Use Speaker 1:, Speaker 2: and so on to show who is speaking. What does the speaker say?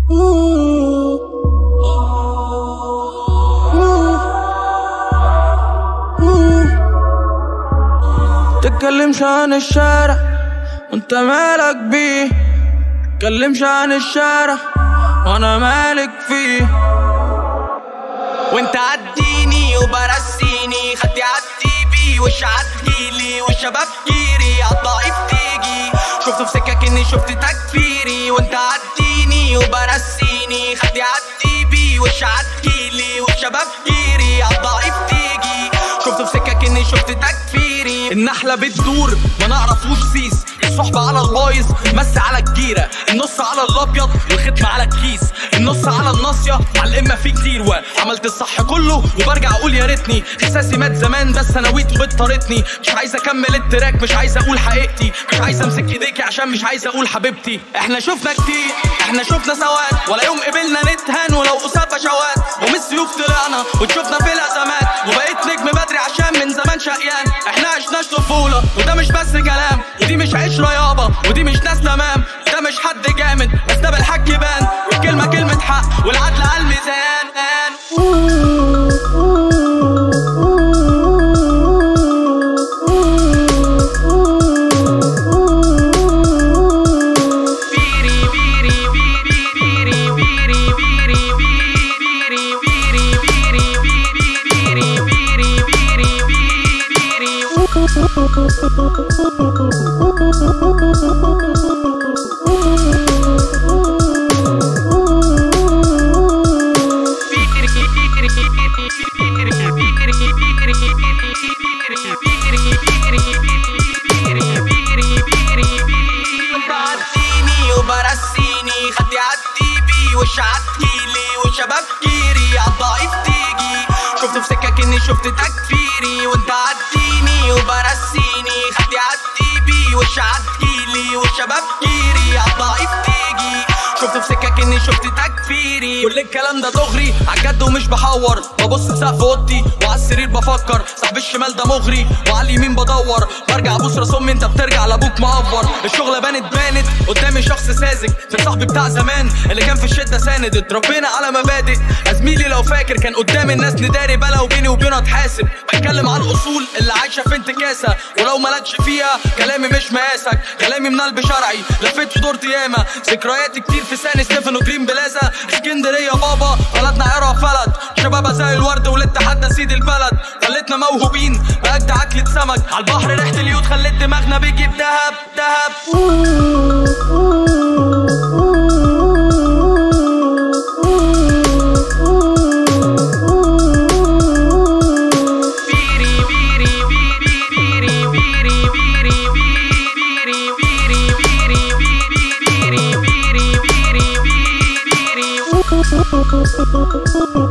Speaker 1: تتكلمش عن الشارع وانت مالك بيه تتكلمش عن الشارع وانا مالك فيه
Speaker 2: وانت عديني وبرسيني خدي عدي بيه وش عديلي والشباب كيري عالضعيف تيجي شفت في سكك اني شفت تكفيري وانت عديني وبرسيني خدي عدي بيه وش عديلي والشباب كيري عالضعيف تيجي شفت في سكك اني شفت تكفيري النحلة بتدور ما نعرفوش سيس الصحبة على البايظ مس على الجيرة النص على الابيض والختم على الكيس النص على الناصية على الامة في كتير وعملت الصح كله وبرجع اقول يا ريتني احساسي مات زمان بس انا ويت وبتطاردني مش عايز اكمل التراك مش عايز اقول حقيقتي مش عايز امسك ايديكي عشان مش عايز اقول حبيبتي احنا شفنا كتير احنا شفنا سواد ولا يوم قبلنا نتهان ولو قصاد بشوات ومن السيوف طلعنا وتشوفنا في الازمات وبقيت نجم بدري عشان من زمان شقيان احنا عشناش طفولة وده مش بس كلام ودي مش عشرة يابا ودي مش ناس تمام ده مش حد جامد بس ده بالحق يبان والكلمة كلمة حق والعدل على الميزان بيري بيري بيري بيري بيري بيري بيري بيري بيري بيري بيري بيري بيري بيري عديني وبرسيني خدي عدي بي وش عديلي وشباب كيري عالضعيف تيجي شفت في سكك اني شفت تكفيري وانت عديني وبرسيني خدي عدي بي وش عديلي وشباب كيري عالضعيف تيجي شفت في سكك اني شفت تكفيري كل الكلام ده دغري عالجد ومش بحور ببص لسقف اوضتي وعلى السرير بفكر صاحب الشمال ده مغري وعلى اليمين بدور برجع ابوس راس امي انت بترجع لابوك معفر الشغله بانت بانت قدامي شخص ساذج في صاحبي بتاع زمان اللي كان في الشده ساند اتربينا على مبادئ يا زميلي لو فاكر كان قدام الناس نداري بلا وبيني وبينه اتحاسب بتكلم على الاصول اللي عايشه في انتكاسه ولو مالكش فيها كلامي مش مقاسك كلامي من قلب شرعي لفيت ودورت ياما ذكرياتي كتير في سان ستيفن وجرين بلازا اسكندريه بابا بلدنا عرا فلت شبابها زي الورد والاتحاد سيد البلد خلتنا موهوبين باجدع اكلة سمك على البحر ريحه اليود خلت دماغنا بيجيب دهب دهب بيري بيري بيري بيري بيري بيري بيري بيري بيري بيري بيري بيري بيري بيري